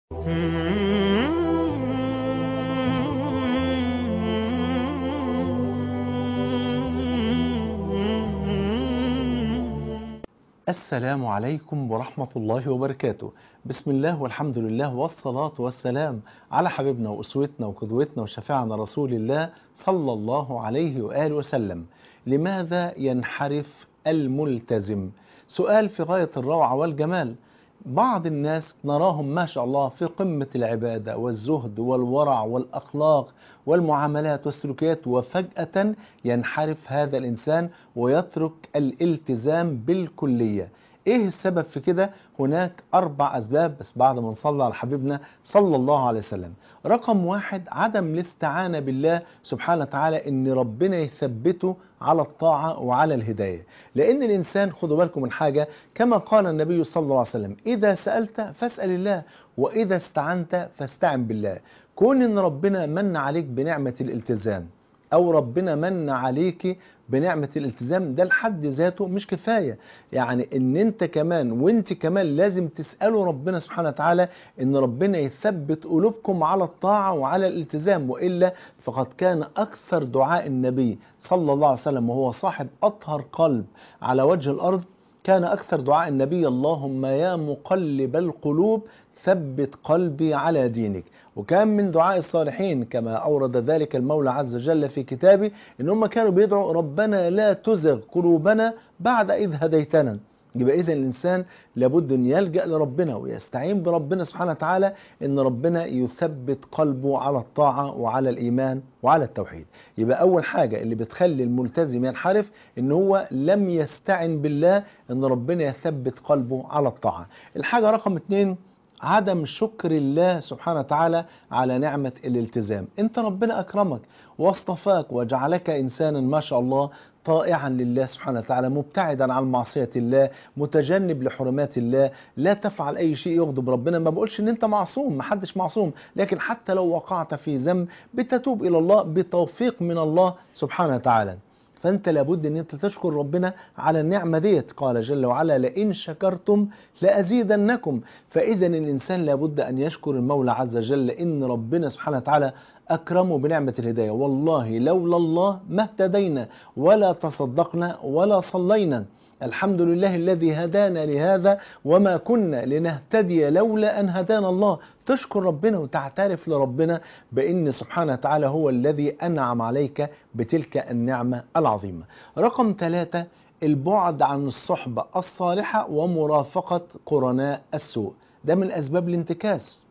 السلام عليكم ورحمة الله وبركاته بسم الله والحمد لله والصلاة والسلام على حبيبنا وأسوتنا وقدوتنا وشفيعنا رسول الله صلى الله عليه وآله وسلم لماذا ينحرف الملتزم سؤال في غاية الروعة والجمال بعض الناس نراهم ما شاء الله في قمة العبادة والزهد والورع والأخلاق والمعاملات والسلوكيات وفجأة ينحرف هذا الإنسان ويترك الالتزام بالكلية ايه السبب في كده هناك اربع اسباب بس بعد ما نصلي على حبيبنا صلى الله عليه وسلم رقم واحد عدم الاستعانة بالله سبحانه وتعالى ان ربنا يثبته على الطاعة وعلى الهداية لان الانسان خدوا بالكم من حاجة كما قال النبي صلى الله عليه وسلم اذا سألت فاسأل الله واذا استعنت فاستعن بالله كون ان ربنا من عليك بنعمة الالتزام او ربنا من عليك بنعمة الالتزام ده لحد ذاته مش كفاية يعني ان انت كمان وانت كمان لازم تسألوا ربنا سبحانه وتعالى ان ربنا يثبت قلوبكم على الطاعة وعلى الالتزام وإلا فقد كان أكثر دعاء النبي صلى الله عليه وسلم وهو صاحب أطهر قلب على وجه الأرض كان أكثر دعاء النبي اللهم يا مقلب القلوب ثبت قلبي على دينك وكان من دعاء الصالحين كما أورد ذلك المولى عز وجل في كتابه إن هم كانوا بيدعوا ربنا لا تزغ قلوبنا بعد إذ هديتنا يبقى إذا الإنسان لابد أن يلجأ لربنا ويستعين بربنا سبحانه وتعالى أن ربنا يثبت قلبه على الطاعة وعلى الإيمان وعلى التوحيد يبقى أول حاجة اللي بتخلي الملتزم ينحرف أن هو لم يستعن بالله أن ربنا يثبت قلبه على الطاعة الحاجة رقم اتنين عدم شكر الله سبحانه وتعالى على نعمة الالتزام انت ربنا اكرمك واصطفاك وجعلك انسانا ما شاء الله طائعا لله سبحانه وتعالى مبتعدا عن معصية الله متجنب لحرمات الله لا تفعل اي شيء يغضب ربنا ما بقولش ان انت معصوم ما حدش معصوم لكن حتى لو وقعت في ذنب بتتوب الى الله بتوفيق من الله سبحانه وتعالى فانت لابد ان انت تشكر ربنا على النعمة ديت قال جل وعلا لئن شكرتم لأزيدنكم فإذا الإنسان لابد أن يشكر المولى عز وجل إن ربنا سبحانه وتعالى أكرمه بنعمة الهداية والله لولا الله ما اهتدينا ولا تصدقنا ولا صلينا الحمد لله الذي هدانا لهذا وما كنا لنهتدي لولا أن هدانا الله تشكر ربنا وتعترف لربنا بأن سبحانه وتعالى هو الذي أنعم عليك بتلك النعمة العظيمة رقم ثلاثة البعد عن الصحبة الصالحة ومرافقة قرناء السوء ده من أسباب الانتكاس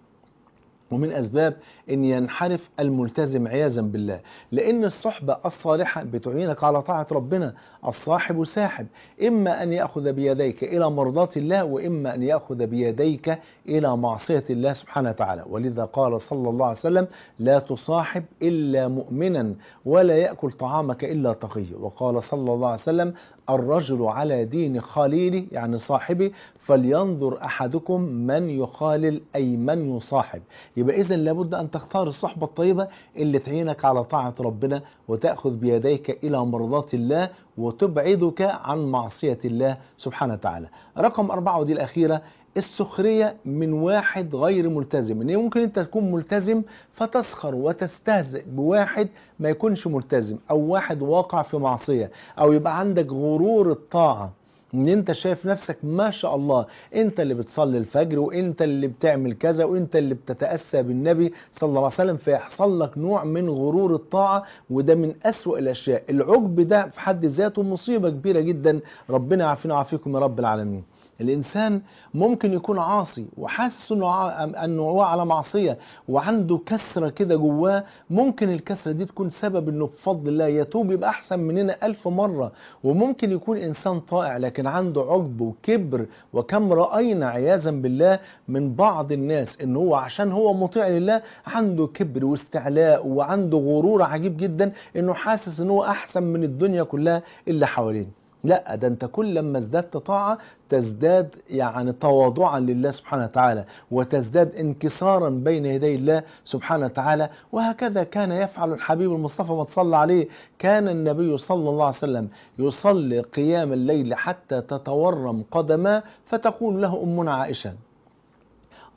ومن أسباب أن ينحرف الملتزم عياذا بالله لأن الصحبة الصالحة بتعينك على طاعة ربنا الصاحب ساحب إما أن يأخذ بيديك إلى مرضاة الله وإما أن يأخذ بيديك إلى معصية الله سبحانه وتعالى ولذا قال صلى الله عليه وسلم لا تصاحب إلا مؤمنا ولا يأكل طعامك إلا تقي وقال صلى الله عليه وسلم الرجل على دين خليله يعني صاحبه فلينظر أحدكم من يخالل أي من يصاحب يبقى إذا لابد أن تختار الصحبة الطيبة اللي تعينك على طاعة ربنا وتأخذ بيديك إلى مرضاة الله وتبعدك عن معصية الله سبحانه وتعالى رقم أربعة ودي الأخيرة السخرية من واحد غير ملتزم ان ممكن انت تكون ملتزم فتسخر وتستهزئ بواحد ما يكونش ملتزم او واحد واقع في معصية او يبقى عندك غرور الطاعة ان انت شايف نفسك ما شاء الله انت اللي بتصلي الفجر وانت اللي بتعمل كذا وانت اللي بتتأسى بالنبي صلى الله عليه وسلم فيحصل لك نوع من غرور الطاعة وده من أسوأ الاشياء العجب ده في حد ذاته مصيبة كبيرة جدا ربنا يعافينا ويعافيكم يا رب العالمين الإنسان ممكن يكون عاصي وحاسس انه انه هو على معصية وعنده كسرة كده جواه ممكن الكسرة دي تكون سبب انه بفضل الله يتوب يبقى احسن مننا ألف مرة وممكن يكون إنسان طائع لكن عنده عجب وكبر وكم رأينا عياذا بالله من بعض الناس ان هو عشان هو مطيع لله عنده كبر واستعلاء وعنده غرور عجيب جدا انه حاسس ان هو احسن من الدنيا كلها اللي حواليه لا ده انت كل لما ازددت طاعة تزداد يعني تواضعا لله سبحانه وتعالى وتزداد انكسارا بين يدي الله سبحانه وتعالى وهكذا كان يفعل الحبيب المصطفى ما تصلى عليه كان النبي صلى الله عليه وسلم يصلي قيام الليل حتى تتورم قدماه فتقول له أمنا عائشة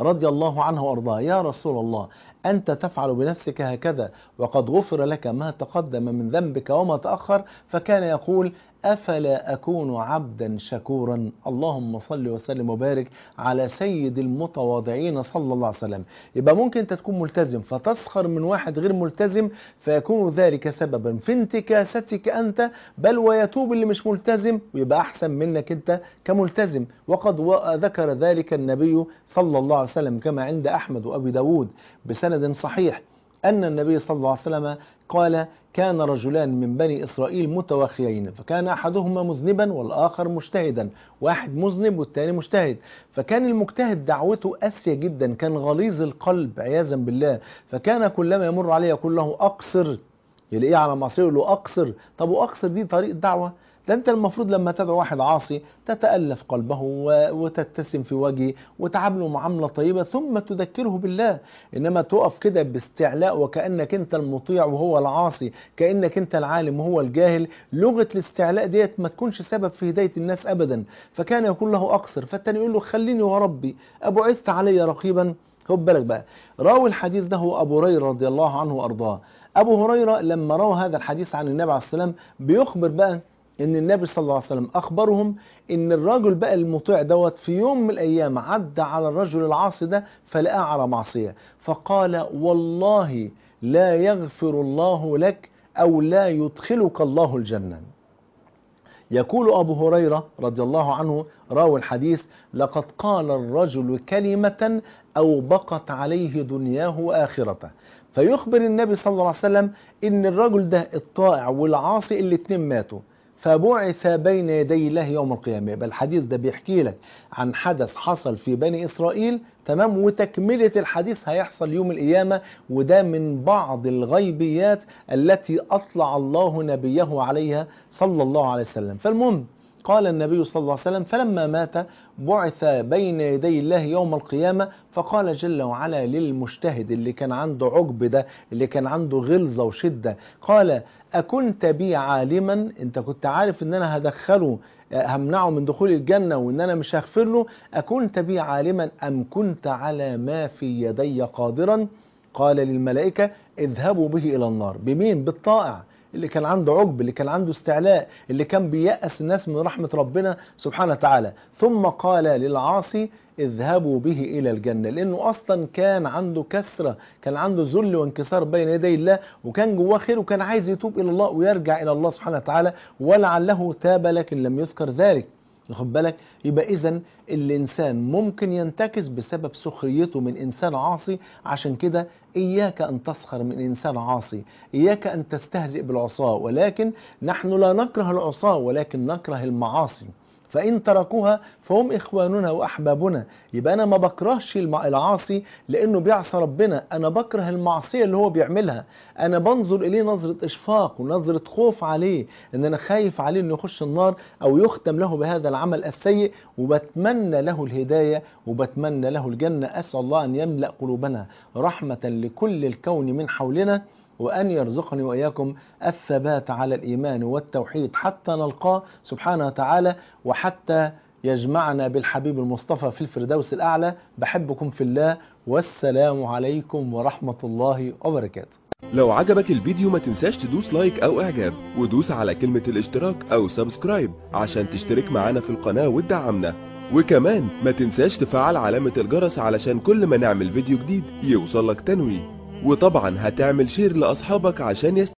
رضي الله عنه وأرضاه يا رسول الله أنت تفعل بنفسك هكذا وقد غفر لك ما تقدم من ذنبك وما تأخر فكان يقول أفلا أكون عبدا شكورا اللهم صل وسلم وبارك على سيد المتواضعين صلى الله عليه وسلم يبقى ممكن أنت تكون ملتزم فتسخر من واحد غير ملتزم فيكون ذلك سببا في انتكاستك أنت بل ويتوب اللي مش ملتزم ويبقى أحسن منك أنت كملتزم وقد ذكر ذلك النبي صلى الله عليه وسلم كما عند أحمد وأبي داود بسند صحيح أن النبي صلى الله عليه وسلم قال كان رجلان من بني إسرائيل متوخيين فكان أحدهما مذنبا والآخر مجتهدا واحد مذنب والثاني مجتهد فكان المجتهد دعوته قاسية جدا كان غليظ القلب عياذا بالله فكان كلما يمر عليه يقول له أقصر يلاقيه على معصيه يقول له أقصر طب وأقصر دي طريق دعوة ده انت المفروض لما تدعو واحد عاصي تتألف قلبه وتبتسم في وجهه وتعامله معاملة طيبة ثم تذكره بالله انما تقف كده باستعلاء وكأنك انت المطيع وهو العاصي كأنك انت العالم وهو الجاهل لغة الاستعلاء ديت ما تكونش سبب في هداية الناس ابدا فكان يقول له اقصر فالتاني يقول له خليني وربي ابعثت علي رقيبا خد بالك بقى راوي الحديث ده هو ابو هريره رضي الله عنه وارضاه ابو هريره لما روى هذا الحديث عن النبي عليه الصلاه والسلام بيخبر بقى ان النبي صلى الله عليه وسلم اخبرهم ان الرجل بقى المطيع دوت في يوم من الايام عدى على الرجل العاصي ده فلقاه على معصيه فقال والله لا يغفر الله لك او لا يدخلك الله الجنه يقول ابو هريره رضي الله عنه راوي الحديث لقد قال الرجل كلمه اوبقت عليه دنياه واخرته فيخبر النبي صلى الله عليه وسلم ان الرجل ده الطائع والعاصي الاثنين ماتوا فبعث بين يدي الله يوم القيامة يبقى الحديث ده بيحكي لك عن حدث حصل في بني إسرائيل تمام وتكملة الحديث هيحصل يوم القيامة وده من بعض الغيبيات التي أطلع الله نبيه عليها صلى الله عليه وسلم فالمهم قال النبي صلى الله عليه وسلم فلما مات بعث بين يدي الله يوم القيامة فقال جل وعلا للمجتهد اللي كان عنده عجب ده اللي كان عنده غلظة وشدة قال أكنت بي عالما انت كنت عارف ان انا هدخله همنعه من دخول الجنة وان انا مش هغفر له أكنت بي عالما أم كنت على ما في يدي قادرا قال للملائكة اذهبوا به إلى النار بمين بالطائع اللي كان عنده عجب اللي كان عنده استعلاء اللي كان بيأس الناس من رحمة ربنا سبحانه وتعالى ثم قال للعاصي اذهبوا به إلى الجنة لأنه أصلا كان عنده كسرة كان عنده ذل وانكسار بين يدي الله وكان جواه خير وكان عايز يتوب إلى الله ويرجع إلى الله سبحانه وتعالى ولعله تاب لكن لم يذكر ذلك واخد بالك يبقى اذا الانسان ممكن ينتكس بسبب سخريته من انسان عاصي عشان كده اياك ان تسخر من انسان عاصي اياك ان تستهزئ بالعصاه ولكن نحن لا نكره العصاه ولكن نكره المعاصي فإن تركوها فهم إخواننا وأحبابنا يبقى أنا ما بكرهش العاصي لأنه بيعصى ربنا أنا بكره المعصية اللي هو بيعملها أنا بنظر إليه نظرة إشفاق ونظرة خوف عليه إن أنا خايف عليه إنه يخش النار أو يختم له بهذا العمل السيء وبتمنى له الهداية وبتمنى له الجنة أسأل الله أن يملأ قلوبنا رحمة لكل الكون من حولنا وأن يرزقني وإياكم الثبات على الإيمان والتوحيد حتى نلقاه سبحانه وتعالى وحتى يجمعنا بالحبيب المصطفى في الفردوس الأعلى بحبكم في الله والسلام عليكم ورحمة الله وبركاته لو عجبك الفيديو ما تنساش تدوس لايك او اعجاب ودوس على كلمة الاشتراك او سبسكرايب عشان تشترك معانا في القناة وتدعمنا وكمان ما تنساش تفعل علامة الجرس علشان كل ما نعمل فيديو جديد يوصلك تنويه وطبعا هتعمل شير لأصحابك عشان يست...